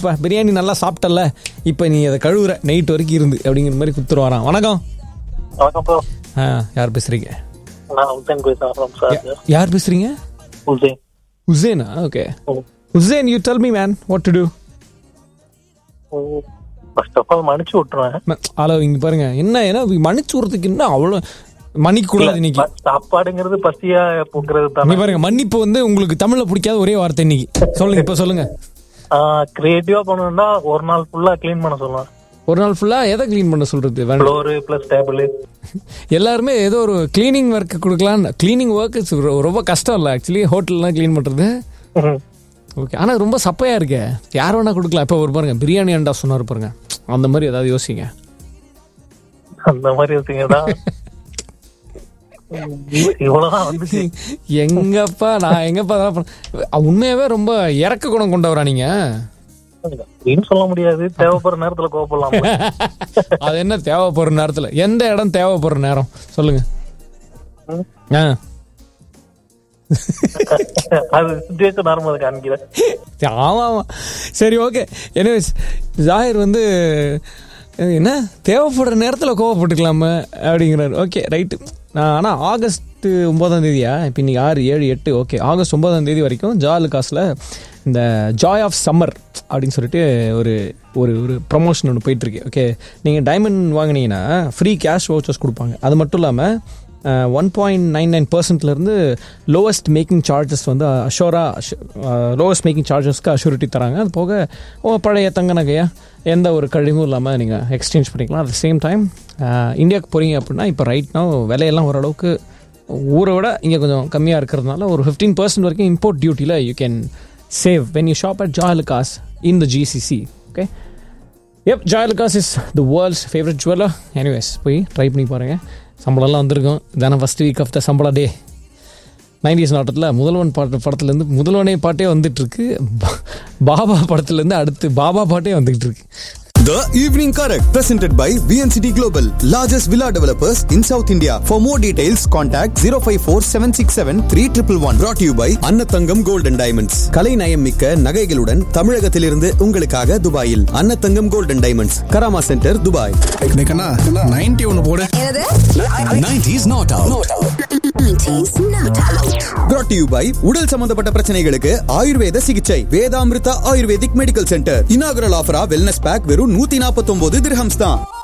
ரைட்டுப்பா பிரியாணி நல்லா சாப்பிட்டல இப்போ நீ அதை கழுவுற நைட் வரைக்கும் இருந்து அப்படிங்கிற மாதிரி குத்துருவாராம் வணக்கம் வணக்கம் ப்ரோ ஆ யார் பேசுறீங்க நான் உசேன் பேசுறேன் ஃப்ரம் சார் யார் பேசுறீங்க உசேன் உசேனா okay Hussain you tell me man what to do first of all மன்னிச்சு விட்டுருவேன் ஹலோ இங்க பாருங்க என்ன ஏன்னா மன்னிச்சு விடுறதுக்கு என்ன அவ்வளோ மன்னிக்க கூடாது இன்னைக்கு ப- சாப்பாடுங்கிறது பசியா போக்குறது நீ தானே பாருங்க மன்னிப்பு வந்து உங்களுக்கு தமிழ்ல பிடிக்காத ஒரே வார்த்தை இன்னைக்கு சொல்லுங்க இப்ப சொல்லுங்க கிரியேட்டிவா பண்ணணும்னா ஒரு நாள் ஃபுல்லா க்ளீன் பண்ண சொல்லுவேன் ஒரு நாள் ஃபுல்லா எதை க்ளீன் பண்ண சொல்றது வேண்டாம் ஃப்ளோரு பிளஸ் டேபிள் எல்லாருமே ஏதோ ஒரு க்ளீனிங் ஒர்க் கொடுக்கலான்னு க்ளீனிங் ஒர்க் ரொம்ப கஷ்டம் இல்லை ஆக்சுவலி ஹோட்டல்லாம் க்ளீன் பண்றது ஓகே ஆனா ரொம்ப சப்பையா இருக்கே யார் வேணா கொடுக்கலாம் இப்போ ஒரு பாருங்க பிரியாணி அண்டா சொன்னாரு பாருங்க அந்த மாதிரி ஏதாவது யோசிங்க அந்த மாதிரி வச்சுங்கதான் இவ்வளவுதான் வந்துச்சு எங்கப்பா நான் எங்கப்பா அதெல்லாம் பண்ண- அஹ் உண்மையாவே ரொம்ப இறக்க குணம் கொண்டவரா நீங்க அப்படின்னு சொல்ல முடியாது தேவைப்படுற நேரத்துல கோப்படலாம் அது என்ன தேவைப்படுற நேரத்துல எந்த இடம் தேவைப்படுற நேரம் சொல்லுங்க ம். ஆ அது சுச்சுவேஷன் நார்மல் காமிக்கிறேன் ஆமா ஆமா சரி ஓகே எனிவேஸ் ஜாகிர் வந்து அஹ், என்ன தேவைப்படுற நேரத்தில் கோவப்பட்டுக்கலாமா அப்படிங்கிறாரு ஓகே ரைட்டு நான் ஆனால் ஆகஸ்ட் ஒன்பதாம் தேதியா இப்போ இன்னைக்கு ஆறு ஏழு எட்டு ஓகே ஆகஸ்ட் ஒன்பதாம் தேதி வரைக்கும் ஜாலு காசில் இந்த ஜாய் ஆஃப் சம்மர் அப்படின்னு சொல்லிட்டு ஒரு ஒரு ஒரு ப்ரமோஷன் ஒன்று போயிட்டுருக்கு ஓகே நீங்கள் டைமண்ட் வாங்கினீங்கன்னா ஃப்ரீ கேஷ் வவுச்சர்ஸ் கொடுப்பாங்க அது மட்டும் இல்லாமல் ஒன் பாயிண்ட் நைன் நைன் பர்சன்ட்லேருந்து லோவஸ்ட் மேக்கிங் சார்ஜஸ் வந்து அஷோராக லோவஸ்ட் மேக்கிங் சார்ஜஸ்க்கு அஷூரிட்டி தராங்க அது போக ஓ, பழைய தங்க நகையா எந்த ஒரு கழிவும் இல்லாமல் நீங்கள் எக்ஸ்சேஞ்ச் பண்ணிக்கலாம் அட் சேம் டைம் இந்தியாவுக்கு போகிறீங்க அப்படின்னா இப்போ ரைட்னா விலையெல்லாம் ஓரளவுக்கு ஊரை விட இங்கே கொஞ்சம் கம்மியாக இருக்கிறதுனால ஒரு ஃபிஃப்டீன் பர்சன்ட் வரைக்கும் இம்போர்ட் டியூட்டியில் you can save when you shop at Joyalukkas in the GCC okay எப் Joyalukkas is the world's favourite jeweller anyways போய் ட்ரை பண்ணி பாருங்கள் சம்பளம்லாம் வந்திருக்கும் இதான ஃபஸ்ட் வீக் ஆஃப் த சம்பள டே நைன்டிஸ் நாட்டத்தில் முதல்வன் பாட்டு படத்துலேருந்து முதல்வனே பாட்டே வந்துட்டு இருக்கு பா- பாபா படத்துலேருந்து அடுத்து பாபா பாட்டே வந்துகிட்டு இருக்கு The Evening Correct, presented by VNCT Global, largest villa developers in South India. For more details, contact 054 767 3111. Brought to you by அன்னத்தங்கம் Gold and Diamonds. கலை நயம் மிக்க நகைகளுடன் தமிழகத்திலிருந்து உங்களுக்காக துபாயில் அன்னத்தங்கம் Gold and Diamonds, Karama centre Dubai கண்ணா நைன்டி ஒன்னு போடு என்னது 90s not out. Nineties not out. brought to you by உடல் சம்பந்தப்பட்ட பிரச்சனைகளுக்கு ஆயுர்வேத சிகிச்சை Vedamrutha ayurvedic medical centre inaugural ஆஃபரா வெல்னஸ் பேக் வெறும் நூத்தி நாற்பத்தி ஒன்பது திரஹம்ஸ் தான்